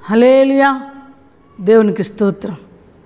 hallelujah దేవునికి స్తోత్రం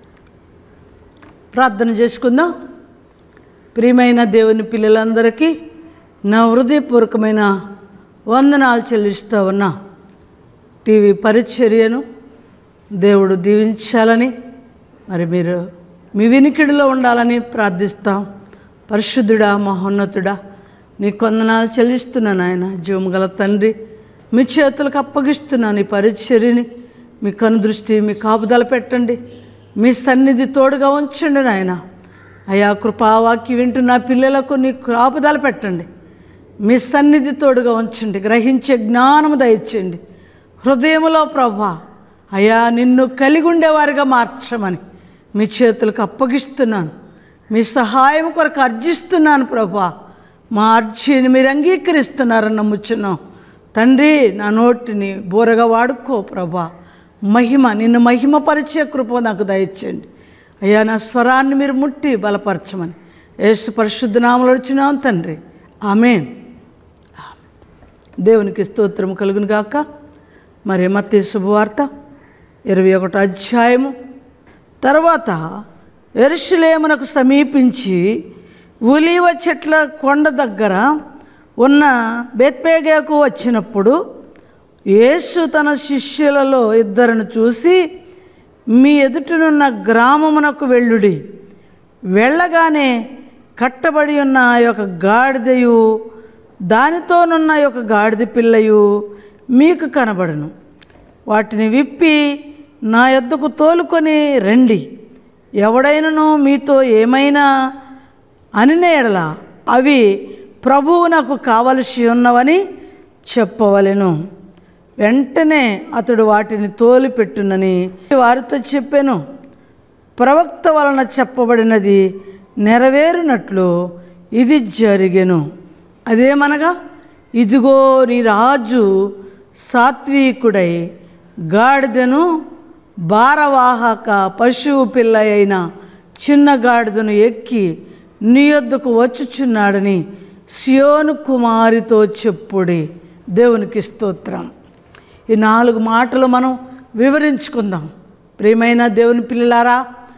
ప్రార్థన చేసుకుందాం ప్రియమైన దేవుని పిల్లలందరికీ నా హృదయపూర్వకమైన వందనాలు చెల్లిస్తూ ఉన్నా టీవీ పరిచర్యను దేవుడు దీవించాలని మరి మీరు మీ వినికిడిలో ఉండాలని ప్రార్థిస్తాం పరిశుద్ధుడా మహోన్నతుడా నీ కొందనాలు చెల్లిస్తున్నాను ఆయన జీవం గల తండ్రి మీ చేతులకు అప్పగిస్తున్నాను ఈ పరిచర్యని మీ కనుదృష్టి మీ కాపుదల పెట్టండి మీ సన్నిధి తోడుగా ఉంచండి నాయన అయా కృపావాక్య వింటున్న పిల్లలకు నీ కాపుదల పెట్టండి మీ సన్నిధి తోడుగా ఉంచండి గ్రహించే జ్ఞానము దయచేయండి హృదయములో ప్రభా అయా నిన్ను కలిగి ఉండేవారిగా మార్చమని మీ చేతులకు అప్పగిస్తున్నాను మీ సహాయం కొరకు అర్జిస్తున్నాను ప్రభా మా అర్జీని మీరు అంగీకరిస్తున్నారని నమ్ముచున్నాం తండ్రి నా నోటిని బోరగా వాడుకో ప్రభా మహిమ నిన్ను మహిమపరిచే కృప నాకు దయచేయండి అయ్యా నా స్వరాన్ని మీరు ముట్టి బలపరచమని యేసు పరిశుద్ధ నామలు వచ్చినాం తండ్రి ఆమెన్ దేవునికి స్తోత్రం కలుగును గాక మరి మత్తి శుభవార్త ఇరవై ఒకటో అధ్యాయము తర్వాత ఎరుషులేమునకు సమీపించి ఉలీవ చెట్ల కొండ దగ్గర ఉన్న బెత్పేగాకు వచ్చినప్పుడు యేసు తన శిష్యులలో ఇద్దరిని చూసి మీ ఎదుటనున్న గ్రామమునకు వెళ్ళుడి వెళ్ళగానే కట్టబడి ఉన్న ఆ యొక్క గాడిదయు దానితోనున్న యొక్క గాడిద పిల్లయు మీకు కనబడను వాటిని విప్పి నా యొద్దకు తోలుకొని రండి ఎవడైనను మీతో ఏమైనా అనినేడల అవి ప్రభువు నాకు కావలసి ఉన్నవని చెప్పవలెను వెంటనే అతడు వాటిని తోలిపెట్టునని వారితో చెప్పాను ప్రవక్త వలన చెప్పబడినది నెరవేరినట్లు ఇది జరిగెను అదేమనగా ఇదిగో నీ రాజు సాత్వికుడై గాడిదను భారవాహక పశువు పిల్ల అయిన చిన్న గాడిదను ఎక్కి నీ యొద్దకు వచ్చుచున్నాడని సియోను కుమారితో చెప్పుడి దేవునికి స్తోత్రం ఈ నాలుగు మాటలు మనం వివరించుకుందాం ప్రియమైన దేవుని పిల్లలారా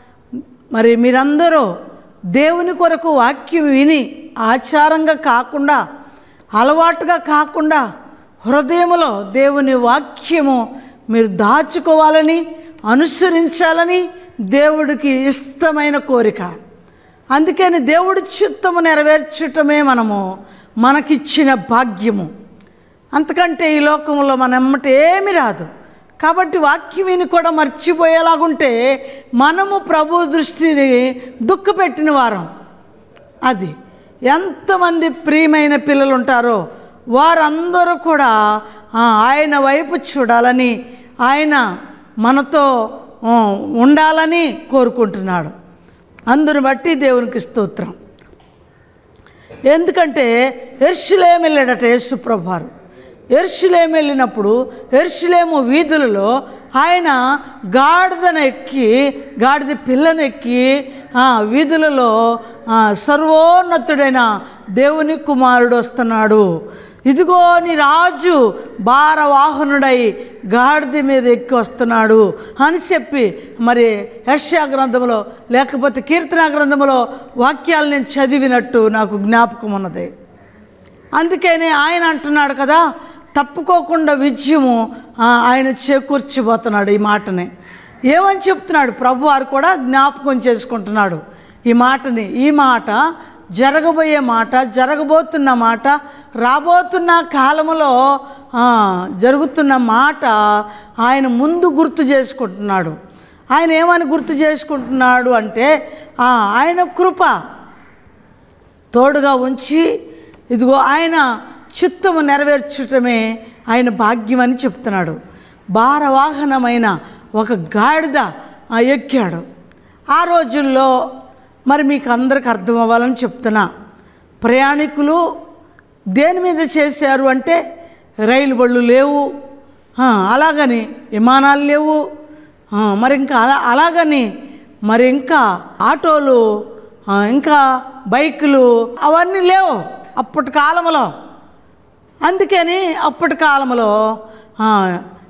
మరి మీరందరూ దేవుని కొరకు వాక్యం విని ఆచారంగా కాకుండా అలవాటుగా కాకుండా హృదయములో దేవుని వాక్యము మీరు దాచుకోవాలని అనుసరించాలని దేవుడికి ఇష్టమైన కోరిక అందుకని దేవుడి చిత్తము నెరవేర్చటమే మనము మనకిచ్చిన భాగ్యము అంతకంటే ఈ లోకంలో మన ఎమ్మట ఏమి రాదు కాబట్టి వాక్యం విని కూడా మర్చిపోయేలాగుంటే మనము ప్రభు దృష్టిని దుఃఖపెట్టిన వారం అది ఎంతమంది ప్రియమైన పిల్లలు ఉంటారో వారందరూ కూడా ఆ, ఆయన వైపు చూడాలని ఆయన మనతో ఆ, ఉండాలని కోరుకుంటున్నాడు అందుని బట్టి దేవునికి స్తోత్రం ఎందుకంటే ఎర్షులేం వెళ్ళాడట యేసు ప్రభారు ఎర్షులేం వెళ్ళినప్పుడు ఎర్షులేము వీధులలో ఆయన గాడిదను ఎక్కి గాడిద పిల్లను ఎక్కి ఆ, వీధులలో ఆ, సర్వోన్నతుడైన దేవుని కుమారుడు వస్తున్నాడు ఇదిగో నీ రాజు భారవాహనుడై గాడిద మీద ఎక్కి వస్తున్నాడు అని చెప్పి మరి యర్షా గ్రంథంలో లేకపోతే కీర్తన గ్రంథంలో వాక్యాలు నేను చదివినట్టు నాకు జ్ఞాపకం ఉన్నది అందుకని ఆయన అంటున్నాడు కదా తప్పుకోకుండా విజయము ఆ, ఆయన చేకూర్చిపోతున్నాడు ఈ మాటని ఏమని చెప్తున్నాడు ప్రభు వారు కూడా జ్ఞాపకం చేసుకుంటున్నాడు ఈ మాటని ఈ మాట జరగబోయే మాట జరగబోతున్న మాట రాబోతున్న కాలములో ఆ, జరుగుతున్న మాట ఆయన ముందు గుర్తు చేసుకుంటున్నాడు ఆయన ఏమని గుర్తు చేసుకుంటున్నాడు అంటే ఆ, ఆయన కృప తోడుగా ఉంచి ఇదిగో ఆయన చిత్తము నెరవేర్చటమే ఆయన భాగ్యమని చెప్తున్నాడు భారవాహనమైన ఒక గాడిద ఆ, ఎక్కాడు ఆ రోజుల్లో మరి మీకు అందరికి అర్థం అవ్వాలని చెప్తున్నా ప్రయాణికులు దేని మీద చేశారు అంటే రైలు బళ్ళు లేవు ఆ, అలాగని విమానాలు లేవు ఆ, మరి ఇంకా అలా అలాగని మరి ఇంకా ఆటోలు ఆ, ఇంకా బైకులు అవన్నీ లేవు అప్పటి కాలంలో అందుకని అప్పటి కాలంలో ఆ,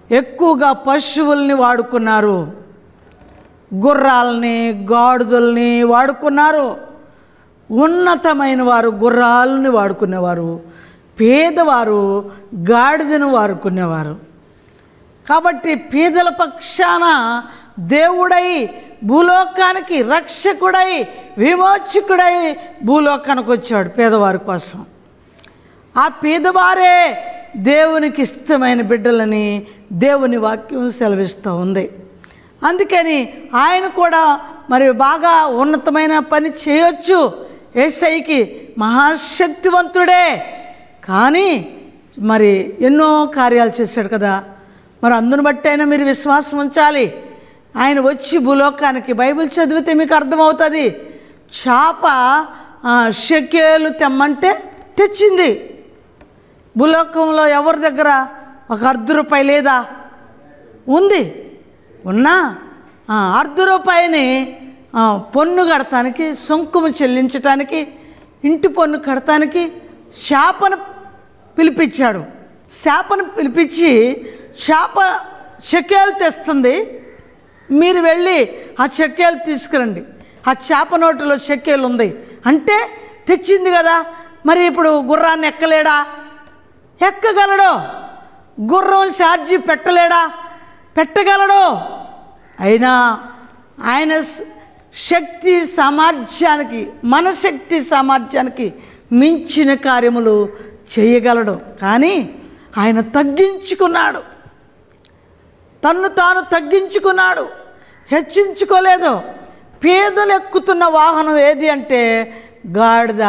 ఎక్కువగా పశువుల్ని వాడుకున్నారు గుర్రాలని గాడిదల్ని వాడుకున్నారు ఉన్నతమైన వారు గుర్రాలని వాడుకునేవారు పేదవారు గాడిదను వాడుకునేవారు కాబట్టి పేదల పక్షాన దేవుడై భూలోకానికి రక్షకుడై విమోచకుడై భూలోకానికి వచ్చాడు పేదవారి కోసం ఆ పేదవారే దేవునికి ఇష్టమైన బిడ్డలని దేవుని వాక్యం సెలవిస్తూ ఉంది అందుకని ఆయన కూడా మరి బాగా ఉన్నతమైన పని చేయొచ్చు ఏసైకి మహాశక్తివంతుడే కానీ మరి ఎన్నో కార్యాలు చేశాడు కదా మరి అందును బట్టి అయినా మీరు విశ్వాసం ఉంచాలి ఆయన వచ్చి భూలోకానికి బైబిల్ చదివితే మీకు అర్థమవుతుంది చేప ఆ, షెకేలు తెమ్మంటే తెచ్చింది భూలోకంలో ఎవరి దగ్గర ఒక అర్ధ రూపాయి లేదా ఉంది ఉన్నా ఆ, అర్ధ రూపాయిని ఆ, పన్ను కడటానికి సొంకుము చెల్లించటానికి ఇంటి పన్ను కడటానికి శాపను పిలిపించాడు శాపను పిలిపించి శాప చెక్కేలు తెస్తుంది మీరు వెళ్ళి ఆ చెక్కేలు తీసుకురండి ఆ చేప నోటిలో చెక్కేలు ఉంది అంటే తెచ్చింది కదా మరి ఇప్పుడు గుర్రాన్ని ఎక్కలేడా ఎక్కగలడు గుర్రం ఛార్జీ పెట్టలేడా పెట్టగలడు అయినా ఆయన స- శక్తి సామర్థ్యానికి మన శక్తి సామర్థ్యానికి మించిన కార్యములు చేయగలడు కానీ ఆయన తగ్గించుకున్నాడు తన్ను తాను తగ్గించుకున్నాడు హెచ్చించుకోలేదు పేదలు ఎక్కుతున్న వాహనం ఏది అంటే గాడిద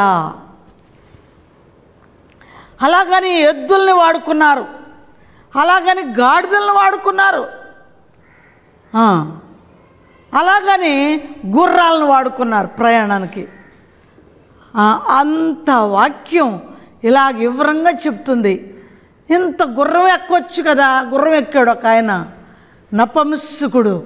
అలాగని ఎద్దుల్ని వాడుకున్నారు అలాగని గాడిదలను వాడుకున్నారు ఆ, అలాగని గుర్రాలను వాడుకున్నారు ప్రయాణానికి ఆ, అంత వాక్యం ఇలా వివరంగా చెప్తుంది ఇంత గుర్రం ఎక్కొచ్చు కదా గుర్రం ఎక్కాడు ఒక ఆయన నపంసకుడు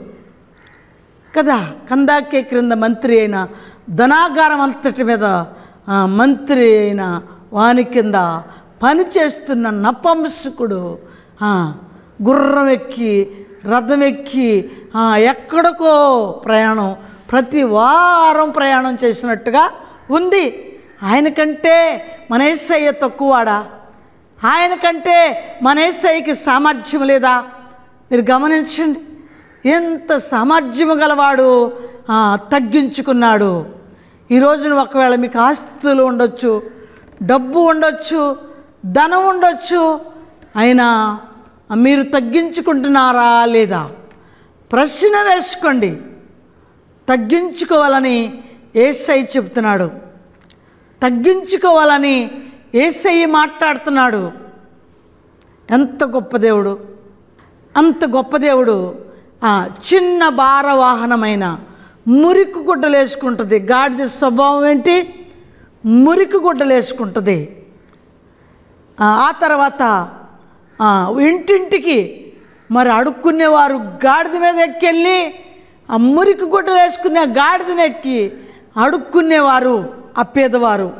కదా కందాకే క్రింద మంత్రి అయిన ధనాగారం అంతటి మీద ఆ, మంత్రి అయిన వాని కింద పని చేస్తున్న నపంసకుడు ఆ, గుర్రం ఎక్కి రథం ఎక్కి ఆ, ఎక్కడికో ప్రయాణం ప్రతి వారం ప్రయాణం చేసినట్టుగా ఉంది ఆయనకంటే మన ఏసయ్య తక్కువాడా ఆయన కంటే మన ఏసైకి సామర్థ్యం లేదా మీరు గమనించండి ఎంత సామర్థ్యము గలవాడు ఆ, తగ్గించుకున్నాడు ఈ రోజున ఒకవేళ మీకు ఆస్తులు ఉండొచ్చు డబ్బు ఉండొచ్చు ధనం ఉండొచ్చు అయినా మీరు తగ్గించుకుంటున్నారా లేదా ప్రశ్న వేసుకోండి తగ్గించుకోవాలని ఏసై చెప్తున్నాడు తగ్గించుకోవాలని ఏసై మాట్లాడుతున్నాడు ఎంత గొప్ప దేవుడు అంత గొప్ప దేవుడు ఆ చిన్న భార వాహనమైన మురికి గుడ్డలు వేసుకుంటుంది గాడిద స్వభావం ఏంటి మురికి గుడ్డలు వేసుకుంటుంది ఆ ఆ తర్వాత ఆ, ఇంటింటికి మరి అడుక్కునేవారు గాడిద మీద ఎక్కెళ్ళి ఆ మురికి గుడ్డలు వేసుకునే గాడిదని ఎక్కి అడుక్కునేవారు ఆ పేదవారు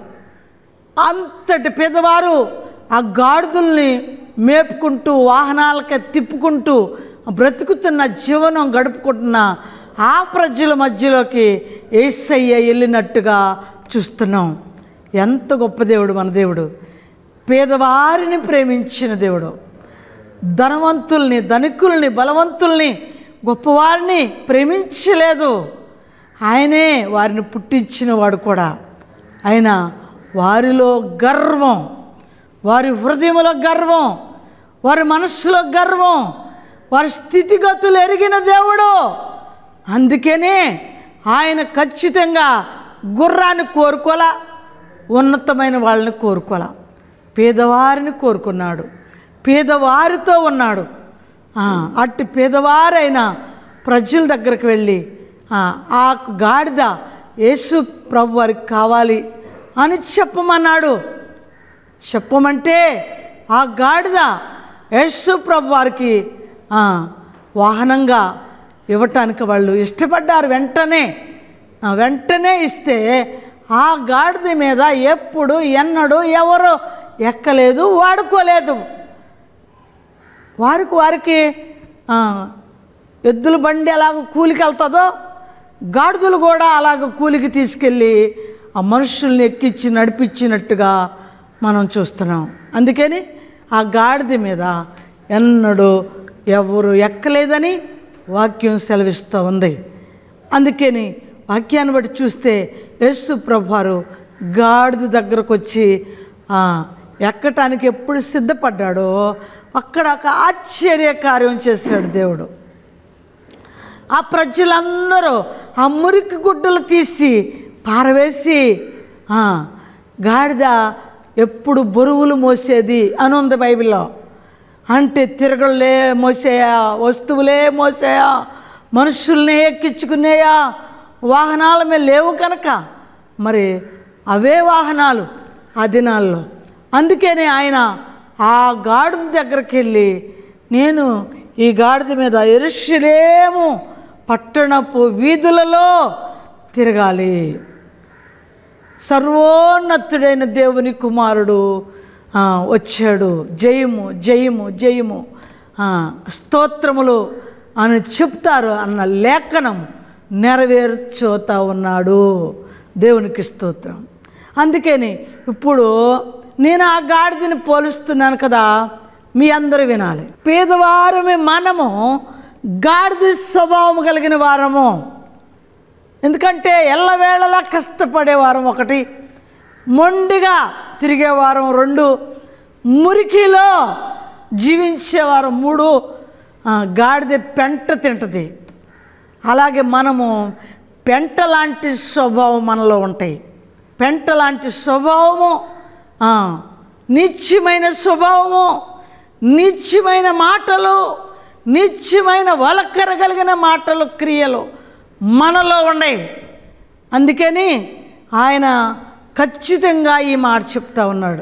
అంతటి పెద్దవారు ఆ గాడిదల్ని మేపుకుంటూ వాహనాలకి తిప్పుకుంటూ బ్రతుకుతున్న జీవనం గడుపుకుంటున్న ఆ ప్రజల మధ్యలోకి ఏసయ్య వెళ్ళినట్టుగా చూస్తున్నాం ఎంత గొప్ప దేవుడు మన దేవుడు పేదవారిని ప్రేమించిన దేవుడు ధనవంతుల్ని ధనికుల్ని బలవంతుల్ని గొప్పవారిని ప్రేమించలేదు ఆయనే వారిని పుట్టించిన వాడు కూడా ఆయన వారిలో గర్వం వారి హృదయంలో గర్వం వారి మనస్సులో గర్వం వారి స్థితిగతులు ఎరిగిన దేవుడు అందుకనే ఆయన ఖచ్చితంగా గుర్రాన్ని కోరుకోలా ఉన్నతమైన వాళ్ళని కోరుకోలా పేదవారిని కోరుకున్నాడు పేదవారితో ఉన్నాడు ఆ, అట్టి పేదవారైన ప్రజల దగ్గరికి వెళ్ళి ఆ, ఆ గాడిద యేసు ప్రభు వారికి కావాలి అని చెప్పమన్నాడు చెప్పమంటే ఆ గాడిద యేసు ప్రభు వారికి ఆ, వాహనంగా ఇవ్వటానికి వాళ్ళు ఇష్టపడ్డారు వెంటనే ఆ, వెంటనే ఇస్తే ఆ గాడిద మీద ఎప్పుడు ఎన్నడూ ఎవరు ఎక్కలేదు వాడుకోలేదు వారికి వారికి ఆ, ఎద్దుల బండి ఎలాగ కూలికి వెళ్తుందో గాడిదలు కూడా అలాగ కూలికి తీసుకెళ్ళి ఆ మనుషుల్ని ఎక్కించి నడిపించినట్టుగా మనం చూస్తున్నాం అందుకని ఆ గాడిద మీద ఎన్నడూ ఎవరు ఎక్కలేదని వాక్యం సెలవిస్తూ ఉంది అందుకని వాక్యాన్ని బట్టి చూస్తే యేసు ప్రభువారు గాడిద దగ్గరకు వచ్చి ఆ, ఎక్కటానికి ఎప్పుడు సిద్ధపడ్డాడో అక్కడ ఒక ఆశ్చర్య కార్యం చేశాడు దేవుడు ఆ ప్రజలందరూ ఆ మురికి గుడ్డలు తీసి పారవేసి ఆ, గాడిద ఎప్పుడు బరువులు మోసేది అని ఉంది బైబిల్లో అంటే తిరగలే మోసేయా వస్తువులే మోసేయా మనుషుల్ని ఎక్కించుకునేయా వాహనాల మీద లేవు కనుక మరి అవే వాహనాలు ఆ దినాల్లో అందుకని ఆయన ఆ గాడిద దగ్గరికి వెళ్ళి నేను ఈ గాడిద మీద ఎరుషులేము పట్టణపు వీధులలో తిరగాలి సర్వోన్నతుడైన దేవుని కుమారుడు ఆ, వచ్చాడు జయము జయము జయము ఆ, స్తోత్రములు అని చెప్తారు అన్న లేఖనం నెరవేర్చోతా ఉన్నాడు దేవునికి స్తోత్రం అందుకని ఇప్పుడు నేను ఆ గాడిదని పోలుస్తున్నాను కదా మీ అందరూ వినాలి పేదవారమే మనము గాడిద స్వభావం కలిగిన వారము ఎందుకంటే ఎల్లవేళలా కష్టపడే వారం ఒకటి మొండిగా తిరిగే వారం రెండు మురికిలో జీవించే వారం మూడు ఆ, గాడిద పెంట తింటది అలాగే మనము పెంట లాంటి స్వభావం మనలో ఉంటాయి పెంట లాంటి స్వభావము ఆ, నిత్యమైన స్వభావము నిత్యమైన మాటలు నిత్యమైన వలకరగలిగిన మాటలు క్రియలు మనలో ఉన్నాయి అందుకని ఆయన ఖచ్చితంగా ఈ మాట చెప్తా ఉన్నాడు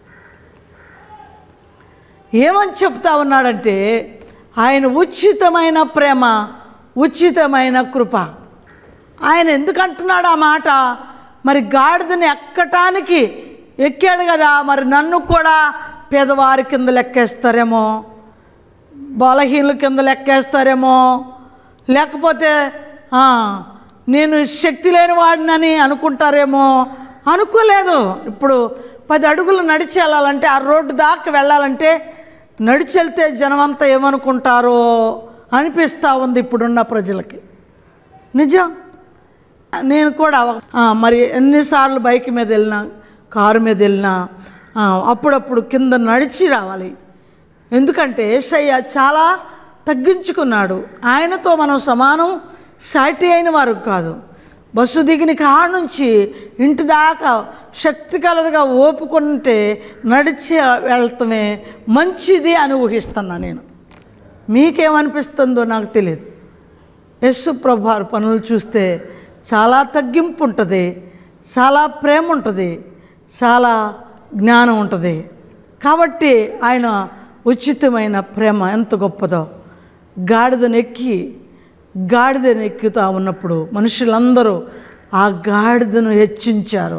ఏమని చెప్తా ఉన్నాడంటే ఆయన ఉచితమైన ప్రేమ ఉచితమైన కృప ఆయన ఎందుకు అంటున్నాడు ఆ మాట మరి గాడిదని ఎక్కటానికి ఎక్కాడు కదా మరి నన్ను కూడా పేదవారి కింద లెక్కేస్తారేమో బలహీనుల కింద లెక్కేస్తారేమో లేకపోతే ఆ, నేను శక్తి లేని వాడినని అనుకుంటారేమో అనుకోలేదు ఇప్పుడు పది అడుగులు నడిచి వెళ్ళాలంటే ఆ రోడ్డు దాకా వెళ్ళాలంటే నడిచి వెళ్తే జనమంతా ఏమనుకుంటారో అనిపిస్తూ ఉంది ఇప్పుడున్న ప్రజలకి నిజం నేను కూడా ఆ, మరి ఎన్నిసార్లు బైక్ మీద వెళ్ళినా కారు మీద వెళ్ళినా ఆ, అప్పుడప్పుడు కింద నడిచి రావాలి ఎందుకంటే ఏసయ్య చాలా తగ్గించుకున్నాడు ఆయనతో మనం సమానం సాటి అయిన వారు కాదు బస్సు దిగిన కాడ నుంచి ఇంటి దాకా శక్తి కలదుగా ఓపుకుంటే నడిచి వెళ్తమే మంచిది అని ఊహిస్తున్నా నేను మీకేమనిపిస్తుందో నాకు తెలియదు యస్సు ప్రభారు పనులు చూస్తే చాలా తగ్గింపు ఉంటుంది చాలా ప్రేమ ఉంటుంది చాలా జ్ఞానం ఉంటుంది కాబట్టి ఆయన ఉచితమైన ప్రేమ ఎంత గొప్పదో గాడిదను ఎక్కి గాడిదను ఎక్కుతా ఉన్నప్పుడు మనుషులందరూ ఆ గాడిదను హెచ్చించారు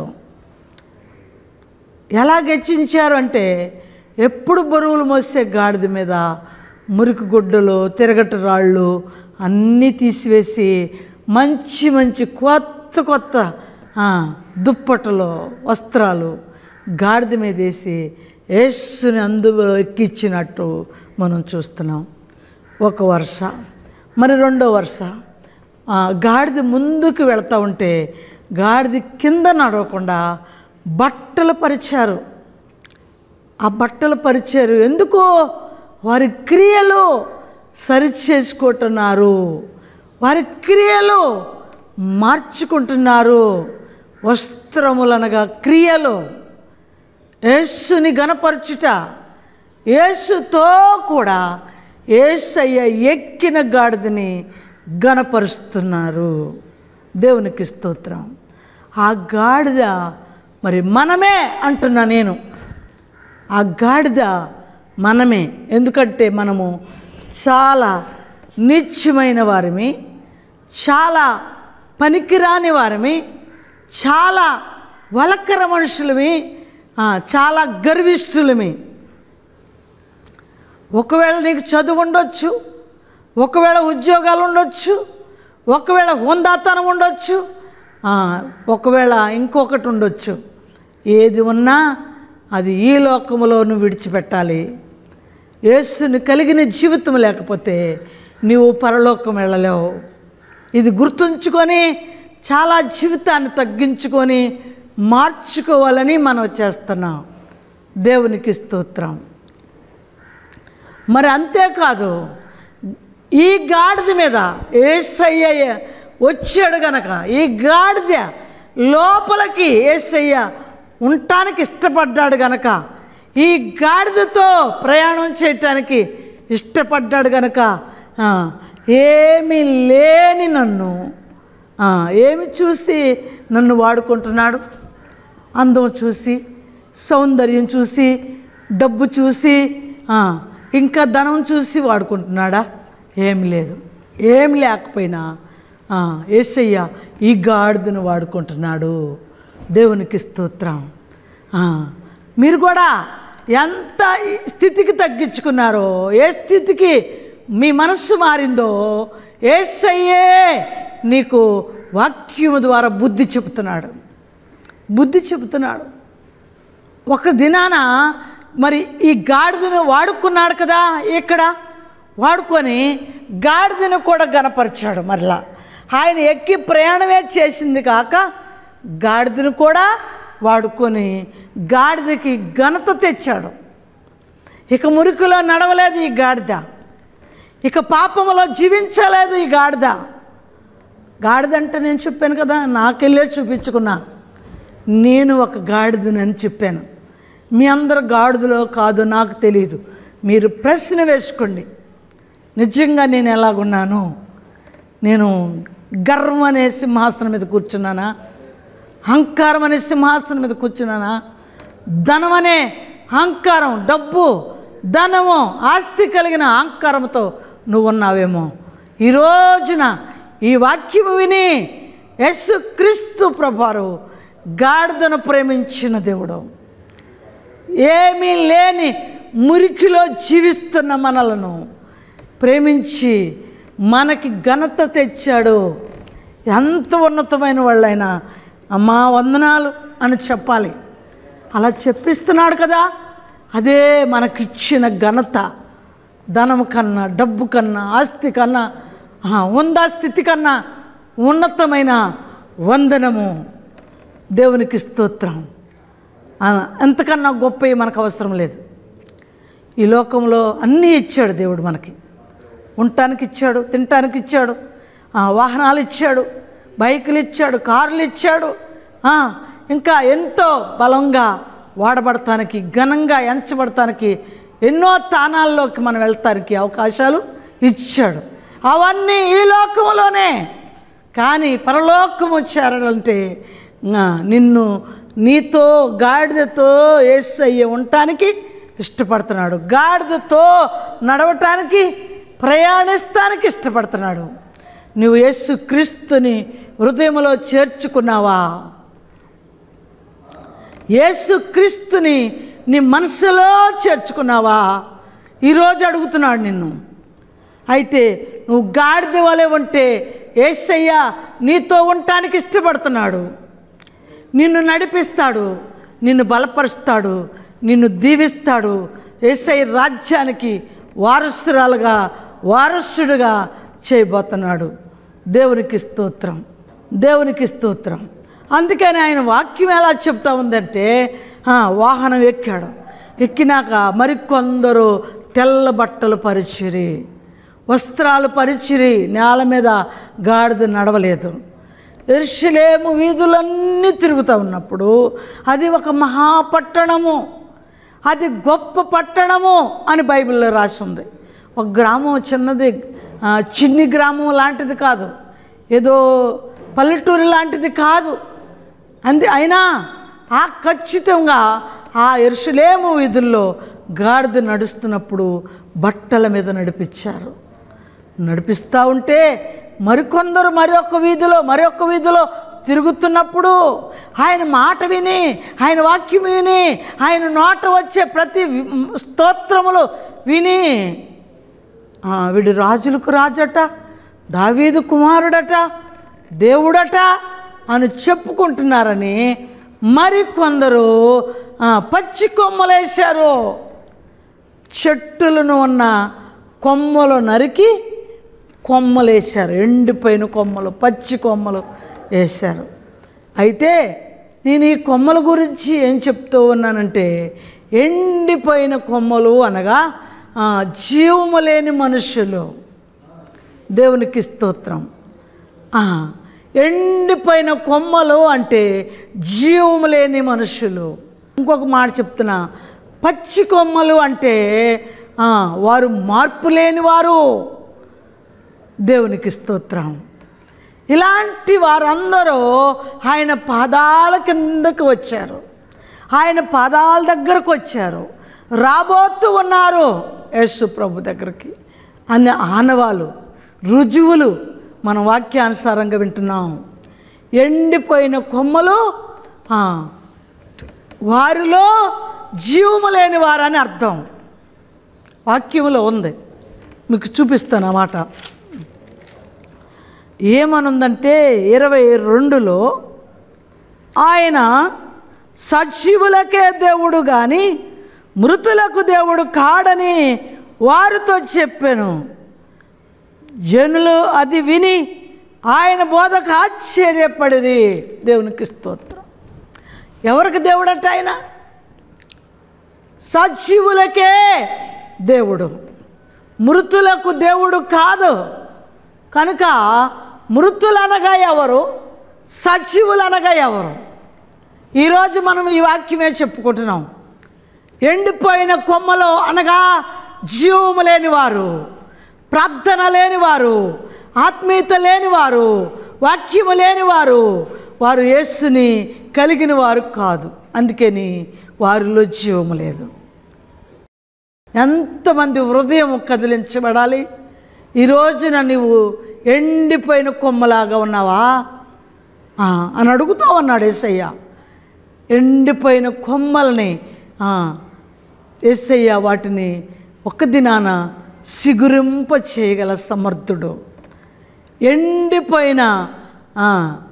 ఎలా హెచ్చించారు అంటే ఎప్పుడు బరువులు మోసే గాడిద మీద మురికి గుడ్డలు తిరగటి రాళ్ళు అన్నీ తీసివేసి మంచి మంచి కొత్త కొత్త ఆ, దుప్పటలు వస్త్రాలు గాడిద మీద వేసి యేసుని అందులో ఎక్కించినట్టు మనం చూస్తున్నాం ఒక వరుస మరి రెండో వరుస ఆ, గాడిద ముందుకు వెళ్తూ ఉంటే గాడిద కింద నడవకుండా బట్టలు పరిచారు ఆ బట్టలు పరిచారు ఎందుకో వారి క్రియలు సరిచేసుకుంటున్నారు వారి క్రియలు మార్చుకుంటున్నారు వస్త్రములనగా క్రియలు యేసుని గనపరచుట యేసుతో కూడా యేసయ్య ఎక్కిన గాడిదని గనపరుస్తున్నారు దేవునికి స్తోత్రం ఆ గాడిద మరి మనమే అంటున్నా నేను ఆ గాడిద మనమే ఎందుకంటే మనము చాలా నిత్యమైన వారిమి చాలా పనికిరాని వారిమి చాలా వలకర మనుషులమి ఆ, చాలా గర్విష్ఠులమి ఒకవేళ నీకు చదువు ఉండొచ్చు ఒకవేళ ఉద్యోగాలు ఉండొచ్చు ఒకవేళ హోందాతనం ఉండొచ్చు ఆ, ఒకవేళ ఇంకొకటి ఉండొచ్చు ఏది ఉన్నా అది ఈ లోకములో నువ్వు విడిచిపెట్టాలి యేసుని కలిగిన జీవితం లేకపోతే నీవు పరలోకం వెళ్ళలేవు ఇది గుర్తుంచుకొని చాలా జీవితాన్ని తగ్గించుకొని మార్చుకోవాలని మనం చేస్తున్నాం దేవునికి స్తోత్రం మరి అంతేకాదు ఈ గాడిద మీద ఏసయ్య వచ్చాడు గనక ఈ గాడిద లోపలికి ఏసయ్య ఉండటానికి ఇష్టపడ్డాడు గనక ఈ గాడిదతో ప్రయాణం చేయటానికి ఇష్టపడ్డాడు గనక ఆ, ఏమీ లేని నన్ను ఆ, ఏమి చూసి నన్ను వాడుకుంటున్నాడు అందం చూసి సౌందర్యం చూసి డబ్బు చూసి ఆ, ఇంకా ధనం చూసి వాడుకుంటున్నాడా ఏం లేదు ఏం లేకపోయినా ఆ, యేసయ్య ఈ గాడిదను వాడుకుంటున్నాడు దేవునికి స్తోత్రం ఆ, మీరు కూడా ఎంత ఈ స్థితికి తగ్గించుకున్నారో ఏ స్థితికి మీ మనస్సు మారిందో ఏసయ్యే నీకు వాక్యము ద్వారా బుద్ధి చెబుతున్నాడు బుద్ధి చెబుతున్నాడు ఒక దినాన మరి ఈ గాడిదను వాడుకున్నాడు కదా ఇక్కడ వాడుకొని గాడిదను కూడా గనపరిచాడు మరలా ఆయన ఎక్కి ప్రయాణమే చేసింది కాక గాడిదను కూడా వాడుకొని గాడిదకి ఘనత తెచ్చాడు ఇక మురికిలో నడవలేదు ఈ గాడిద ఇక పాపములో జీవించలేదు ఈ గాడిద గాడిదంటే నేను చెప్పాను కదా నాకెళ్ళే చూపించుకున్నా నేను ఒక గాడిదని చెప్పాను మీ అందరు గాడిదలో కాదు నాకు తెలియదు మీరు ప్రశ్న వేసుకోండి నిజంగా నేను ఎలాగున్నాను నేను గర్వం అనే సింహాసనం మీద కూర్చున్నానా అహంకారం అనే సింహాసనం మీద కూర్చున్నానా ధనం అనే అహంకారం డబ్బు ధనము ఆస్తి కలిగిన అహంకారంతో నువ్వు ఉన్నావేమో ఈ రోజున ఈ వాక్యము విని యస్సు క్రీస్తు ప్రభారు గాడిదను ప్రేమించిన దేవుడు ఏమీ లేని మురికిలో జీవిస్తున్న మనలను ప్రేమించి మనకి ఘనత తెచ్చాడు ఎంత ఉన్నతమైన వాళ్ళైనా అమ్మా వందనాలు అని చెప్పాలి అలా చెప్పిస్తున్నాడు కదా అదే మనకిచ్చిన ఘనత ధనం కన్నా డబ్బు కన్నా ఆస్తి కన్నా ఆ, ఉందా స్థితి కన్నా ఉన్నతమైన వందనము దేవునికి స్తోత్రం ఆ, అంతకన్నా గొప్పవి మనకు అవసరం లేదు ఈ లోకంలో అన్నీ ఇచ్చాడు దేవుడు మనకి ఉండటానికి ఇచ్చాడు తినటానికి ఇచ్చాడు ఆ, వాహనాలు ఇచ్చాడు బైకులు ఇచ్చాడు కార్లు ఇచ్చాడు ఆ, ఇంకా ఎంతో బలంగా వాడబడటానికి ఘనంగా ఎంచబడటానికి ఎన్నో స్థానాల్లోకి మనం వెళ్తానికి అవకాశాలు ఇచ్చాడు అవన్నీ ఈ లోకంలోనే కానీ పరలోకము చేరాలంటే ఆ, నిన్ను నీతో గాడిదతో ఏసయ్య ఉండటానికి ఇష్టపడుతున్నాడు గాడిదతో నడవటానికి ప్రయాణిస్తానికి ఇష్టపడుతున్నాడు నువ్వు యేసు క్రీస్తుని హృదయంలో చేర్చుకున్నావా యేసు క్రీస్తుని నీ మనసులో చేర్చుకున్నావా ఈరోజు అడుగుతున్నాడు నిన్ను అయితే నువ్వు గాడిద వలె ఉంటే ఏసయ్య నీతో ఉండటానికి ఇష్టపడుతున్నాడు నిన్ను నడిపిస్తాడు నిన్ను బలపరుస్తాడు నిన్ను దీవిస్తాడు ఏసై రాజ్యానికి వారసురాలుగా వారసుడుగా చేయబోతున్నాడు దేవునికి స్తోత్రం దేవునికి స్తోత్రం అందుకని ఆయన వాక్యం ఎలా చెప్తా ఉందంటే ఆ, వాహనం ఎక్కాడు ఎక్కినాక మరికొందరు తెల్ల బట్టలు పరిచిరి వస్త్రాలు పరిచిరి నేల మీద గాడిద నడవలేదు ఎర్షలేము వీధులన్నీ తిరుగుతూ ఉన్నప్పుడు అది ఒక మహాపట్టణము అది గొప్ప పట్టణము అని బైబిల్లో రాసి ఉంది ఒక గ్రామం చిన్నది ఆ, చిన్ని గ్రామం లాంటిది కాదు ఏదో పల్లెటూరు లాంటిది కాదు అంది అయినా ఆ ఖచ్చితంగా ఆ ఎరుసలేము వీధుల్లో గాడిద నడుస్తున్నప్పుడు బట్టల మీద నడిపించారు నడిపిస్తూ ఉంటే మరికొందరు మరొక వీధిలో మరొక వీధిలో తిరుగుతున్నప్పుడు ఆయన మాట విని ఆయన వాక్యం విని ఆయన నోట వచ్చే ప్రతి వి- స్తోత్రములు విని "ఆ, వీడు రాజులకు రాజట దావీదు కుమారుడట దేవుడట అని చెప్పుకుంటున్నారని మరికొందరు ఆ, పచ్చి కొమ్మలేశారు చెట్టులను ఉన్న కొమ్మలు నరికి కొమ్మలు వేశారు ఎండిపోయిన కొమ్మలు పచ్చి కొమ్మలు వేశారు అయితే నేను ఈ కొమ్మల గురించి ఏం చెప్తూ ఉన్నానంటే ఎండిపోయిన కొమ్మలు అనగా ఆ, జీవము లేని మనుషులు దేవునికి స్తోత్రం ఆ, ఎండిపోయిన కొమ్మలు అంటే జీవము లేని మనుషులు ఇంకొక మాట చెప్తున్నా పచ్చి కొమ్మలు అంటే ఆ, వారు మార్పు లేని వారు దేవునికి స్తోత్రం ఇలాంటి వారందరూ ఆయన పాదాల కిందకు వచ్చారు ఆయన పాదాల దగ్గరకు వచ్చారు రాబోతూ ఉన్నారు యేసు ప్రభు దగ్గరికి అనే ఆనవాలు రుజువులు మన వాక్యానుసారంగా వింటున్నాం ఎండిపోయిన కొమ్మలు ఆ, వారిలో జీవము లేని వారని అర్థం వాక్యంలో ఉంది మీకు చూపిస్తాను ఆ మాట ఏమనుందంటే ఇరవై రెండులో ఆయన సజీవులకే దేవుడు కానీ మృతులకు దేవుడు కాడని వారితో చెప్పాను జనులు అది విని ఆయన బోధకు ఆశ్చర్యపడిరి దేవునికి స్తోత్రం ఎవరికి దేవుడట ఆయన సజీవులకే దేవుడు మృతులకు దేవుడు కాదు కనుక మృతులనగా ఎవరు సజీవులనగా ఎవరు ఈరోజు మనం ఈ వాక్యమే చెప్పుకుంటున్నాం ఎండిపోయిన కొమ్మలో అనగా జీవము లేనివారు ప్రార్థన లేనివారు ఆత్మీయత లేనివారు వాక్యము లేనివారు వారు యేసుని కలిగిన వారు కాదు అందుకని వారిలో జీవము లేదు ఎంతమంది హృదయం కదిలించబడాలి ఈ రోజున నువ్వు ఎండిపోయిన కొమ్మలాగా ఉన్నావా ఆ, అని అడుగుతా ఉన్నాడు ఏసయ్య ఎండిపోయిన కొమ్మల్ని ఆ, ఏసయ్య వాటిని ఒక దినాన సిగురింప చేయగల సమర్థుడు ఎండిపోయిన ఆ,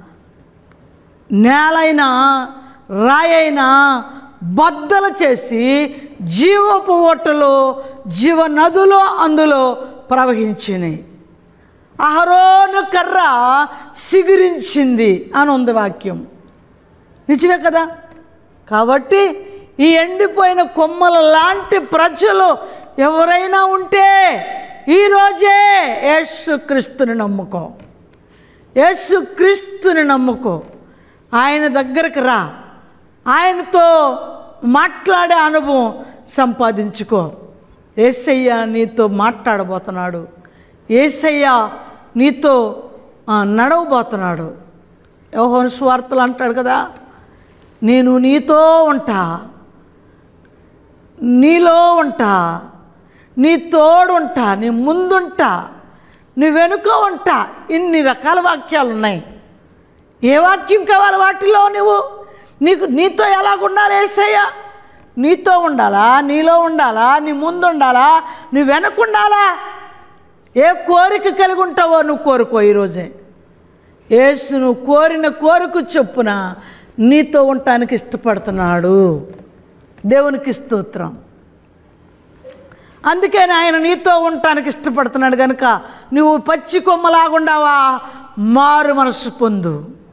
నేలైనా రాయైనా బద్దలు చేసి జీవపు ఓటలు జీవ నదులు అందులో ప్రవహించినాయి అహరోను కర్ర సిగురించింది అని ఉంది వాక్యం నిజమే కదా కాబట్టి ఈ ఎండిపోయిన కొమ్మల లాంటి ప్రజలు ఎవరైనా ఉంటే ఈరోజే యేసుక్రీస్తుని నమ్ముకో యేసుక్రీస్తుని నమ్ముకో ఆయన దగ్గరకు రా ఆయనతో మాట్లాడే అనుభవం సంపాదించుకో ఏసయ్య నీతో మాట్లాడబోతున్నాడు ఏసయ్య నీతో ఆ, నడవబోతున్నాడు యోహోను స్వార్థలు అంటాడు కదా నేను నీతో ఉంటా నీలో ఉంటా నీ తోడు ఉంటా నీ ముందుంటా నీ వెనుక ఉంటా ఇన్ని రకాల వాక్యాలు ఉన్నాయి ఏ వాక్యం కావాలి వాటిలో నువ్వు నీకు నీతో ఎలాగుండాలి ఏసయ్య నీతో ఉండాలా నీలో ఉండాలా నీ ముందు ఉండాలా నీ వెనక ఉండాలా ఏ కోరిక కలిగి ఉంటావో నువ్వు కోరుకో ఈరోజే యేసు నువ్వు కోరిన కోరిక చొప్పున నీతో ఉండటానికి ఇష్టపడుతున్నాడు దేవునికి స్తోత్రం అందుకని ఆయన నీతో ఉండటానికి ఇష్టపడుతున్నాడు కనుక నువ్వు పచ్చి కొమ్మలాగుండావా మారు మనసు పొందు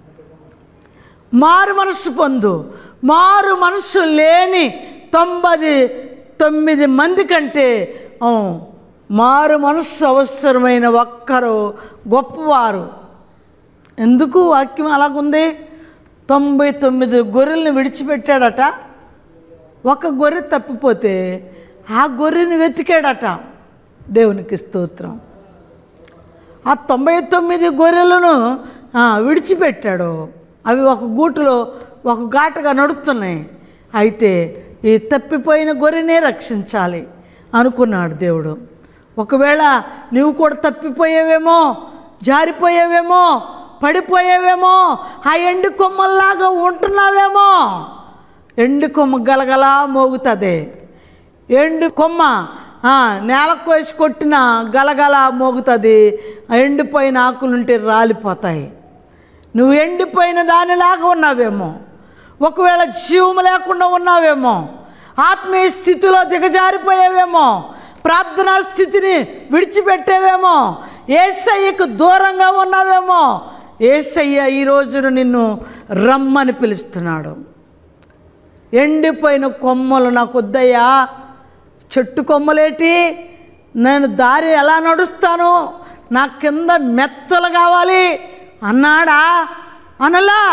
మారు మనసు పొందు మారు మనసు లేని తొంభై తొమ్మిది మంది కంటే ఆ, మారు మనస్సు అవసరమైన ఒక్కరు గొప్పవారు ఎందుకు వాక్యం అలాగుంది తొంభై తొమ్మిది గొర్రెల్ని విడిచిపెట్టాడట ఒక గొర్రె తప్పిపోతే ఆ గొర్రెని వెతికాడట దేవునికి స్తోత్రం ఆ తొంభై తొమ్మిది గొర్రెలను ఆ, విడిచిపెట్టాడు అవి ఒక గూటులో ఒక ఘాటుగా నడుస్తున్నాయి అయితే ఈ తప్పిపోయిన గొర్రెనే రక్షించాలి అనుకున్నాడు దేవుడు ఒకవేళ నువ్వు కూడా తప్పిపోయేవేమో జారిపోయేవేమో పడిపోయేవేమో ఆ ఎండు కొమ్మల్లాగా ఉంటున్నావేమో ఎండు కొమ్మ గలగలా మోగుతుంది ఎండు కొమ్మ ఆ, నేలకు వేసి కొట్టిన గలగల మోగుతుంది ఎండిపోయిన ఆకులుంటే రాలిపోతాయి నువ్వు ఎండిపోయిన దానిలాగా ఉన్నావేమో ఒకవేళ జీవం లేకుండా ఉన్నావేమో ఆత్మీయ స్థితిలో దిగజారిపోయావేమో ప్రార్థనా స్థితిని విడిచిపెట్టేవేమో ఏసయ్యకు దూరంగా ఉన్నావేమో ఏసయ్య ఈ రోజున నిన్ను రమ్మని పిలుస్తున్నాడు ఎండిపోయిన కొమ్మలు నాకు వద్దయ్యా చెట్టు కొమ్మలేటి నేను దారి ఎలా నడుస్తాను నా కింద మెత్తలు కావాలి అన్నాడా అనలా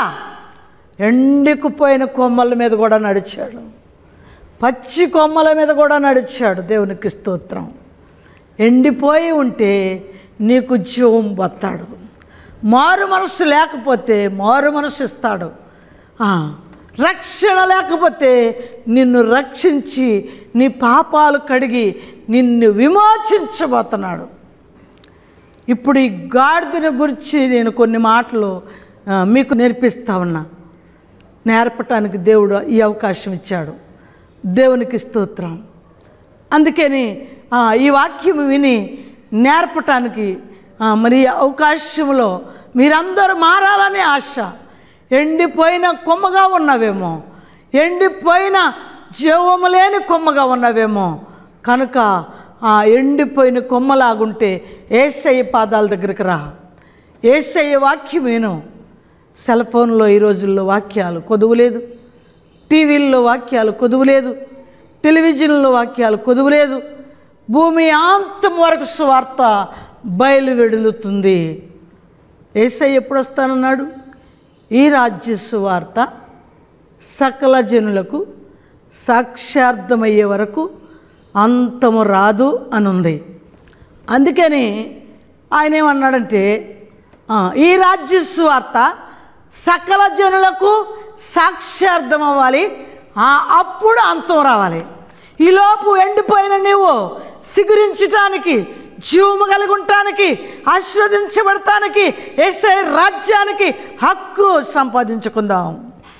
ఎండికిపోయిన కొమ్మల మీద కూడా నడిచాడు పచ్చి కొమ్మల మీద కూడా నడిచాడు దేవునికి స్తోత్రం ఎండిపోయి ఉంటే నీకు జీవం బతాడు మారు మనసు లేకపోతే మారు మనసు ఇస్తాడు ఆ, రక్షణ లేకపోతే నిన్ను రక్షించి నీ పాపాలు కడిగి నిన్ను విమోచించబోతున్నాడు ఇప్పుడు ఈ గాడిదని గురించి నేను కొన్ని మాటలు ఆ, మీకు నేర్పిస్తా ఉన్నా నేర్పటానికి దేవుడు ఈ అవకాశం ఇచ్చాడు దేవునికి స్తోత్రం అందుకని ఆ, ఈ వాక్యం విని నేర్పటానికి ఆ, మరి ఈ అవకాశంలో మీరందరూ మారాలని ఆశ ఎండిపోయిన కొమ్మగా ఉన్నవేమో ఎండిపోయిన జీవము లేని కొమ్మగా ఉన్నవేమో కనుక ఆ ఎండిపోయిన కొమ్మలాగుంటే ఏసయ్య పాదాల దగ్గరికి రా ఏసయ్య వాక్యం విను సెల్ ఫోన్లో ఈ రోజుల్లో వాక్యాలు కొదువులేదు టీవీల్లో వాక్యాలు కొదువులేదు టెలివిజన్లో వాక్యాలు కొదువులేదు భూమి అంతం వరకు స్వార్త బయలు వెడులుతుంది ఏసై ఎప్పుడు వస్తానన్నాడు ఈ రాజ్య సువార్త సకల జనులకు సాక్షార్థమయ్యే వరకు అంతము రాదు అని ఉంది అందుకని ఆయన ఏమన్నాడంటే ఆ, ఈ రాజ్య సువార్త సకల జనులకు సాక్షార్థం అవ్వాలి ఆ, అప్పుడు అంతం రావాలి ఈలోపు ఎండిపోయిన నీవు సిగురించటానికి జీవము కలిగి ఉండటానికి ఆశీర్వదించబడటానికి ఏసై రాజ్యానికి హక్కు సంపాదించుకుందాం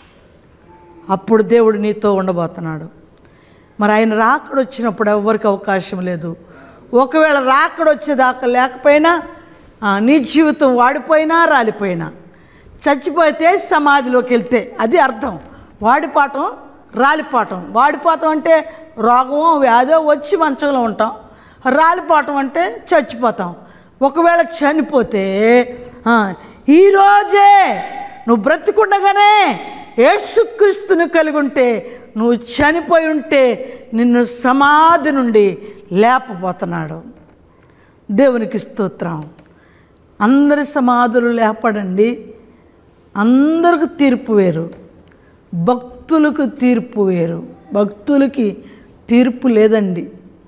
అప్పుడు దేవుడు నీతో ఉండబోతున్నాడు మరి ఆయన రాకడ వచ్చినప్పుడు ఎవరికి అవకాశం లేదు ఒకవేళ రాకడ వచ్చేదాకా లేకపోయినా ఆ, నీ జీవితం వాడిపోయినా రాలిపోయినా చచ్చిపోతే సమాధిలోకి వెళ్తే అది అర్థం వాడిపాటం రాలిపాటం వాడిపోతాం అంటే రోగమో వ్యాధో వచ్చి మంచంలో ఉంటాం రాలిపోవటం అంటే చచ్చిపోతాం ఒకవేళ చనిపోతే ఆ, ఈరోజే నువ్వు బ్రతికుండగానే యేసుక్రీస్తుని కలిగి ఉంటే నువ్వు చనిపోయి ఉంటే నిన్ను సమాధి నుండి లేపబోతున్నాడు దేవునికి స్తోత్రం అందరి సమాధులు లేపడండి అందరికి తీర్పు వేరు భక్తులకు తీర్పు వేరు భక్తులకి తీర్పు లేదండి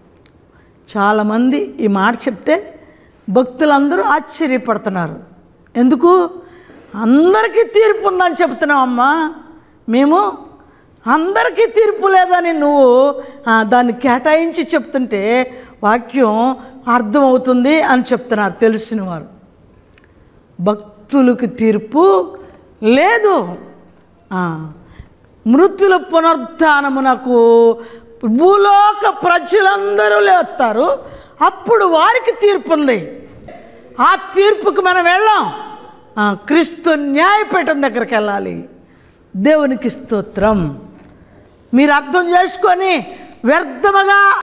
చాలామంది ఈ మాట చెప్తే భక్తులందరూ ఆశ్చర్యపడుతున్నారు ఎందుకు అందరికీ తీర్పు ఉందని చెప్తున్నావు అమ్మా మేము అందరికీ తీర్పు లేదని నువ్వు ఆ, దాన్ని కేటాయించి చెప్తుంటే వాక్యం అర్థమవుతుంది అని చెప్తున్నారు తెలిసిన వారు భక్తులకు తీర్పు లేదు ఆ, మృతుల పునరుద్ధానమునకు భూలోక ప్రజలందరూ లేస్తారు అప్పుడు వారికి తీర్పు ఉంది ఆ తీర్పుకు మనం వెళ్ళాం ఆ, క్రీస్తు న్యాయపీఠం దగ్గరికి వెళ్ళాలి దేవునికి స్తోత్రం మీరు అర్థం చేసుకొని వ్యర్థముగా